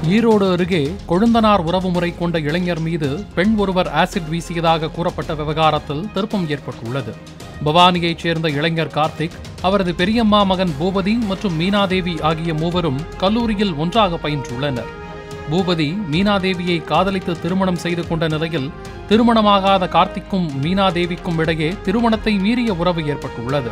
ஈரோடு அருகே கொழுந்தனார் உறவுமுறை கொண்ட இளைஞர் மீது பெண் ஒருவர் ஆசிட் வீசியதாக கூறப்பட்ட விவகாரத்தில் திருப்பம் ஏற்பட்டுள்ளது பவானியைச் சேர்ந்த இளைஞர் கார்த்திக் அவரது பெரியம்மா மகன் பூபதி மற்றும் மீனாதேவி ஆகிய மூவரும் கல்லூரியில் ஒன்றாக பயின்றுள்ளனர் பூபதி மீனாதேவியை காதலித்து திருமணம் செய்து கொண்ட நிலையில் திருமணமாகாத கார்த்திக்கும் மீனாதேவிக்கும் இடையே திருமணத்தை மீறிய உறவு ஏற்பட்டுள்ளது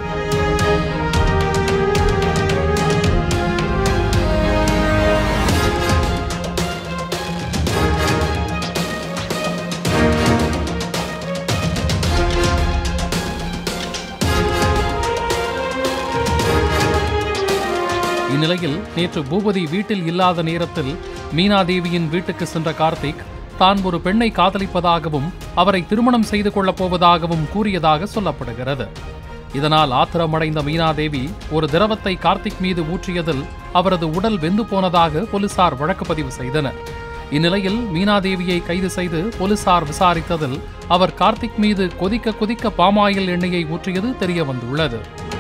இந்நிலையில் நேற்று பூபதி வீட்டில் இல்லாத நேரத்தில் மீனாதேவியின் வீட்டுக்கு சென்ற கார்த்திக் தான் ஒரு பெண்ணை காதலிப்பதாகவும் அவரை திருமணம் செய்து கொள்ளப் போவதாகவும் கூறியதாக சொல்லப்படுகிறது இதனால் ஆத்திரமடைந்த மீனாதேவி ஒரு திரவத்தை கார்த்திக் மீது ஊற்றியதில் அவரது உடல் வெந்து போனதாக போலீசார் வழக்கு பதிவு செய்தனர் இந்நிலையில் மீனாதேவியை கைது செய்து போலீசார் விசாரித்ததில் அவர் கார்த்திக் மீது கொதிக்க கொதிக்க பாமாயில் எண்ணெயை ஊற்றியது தெரிய வந்துள்ளது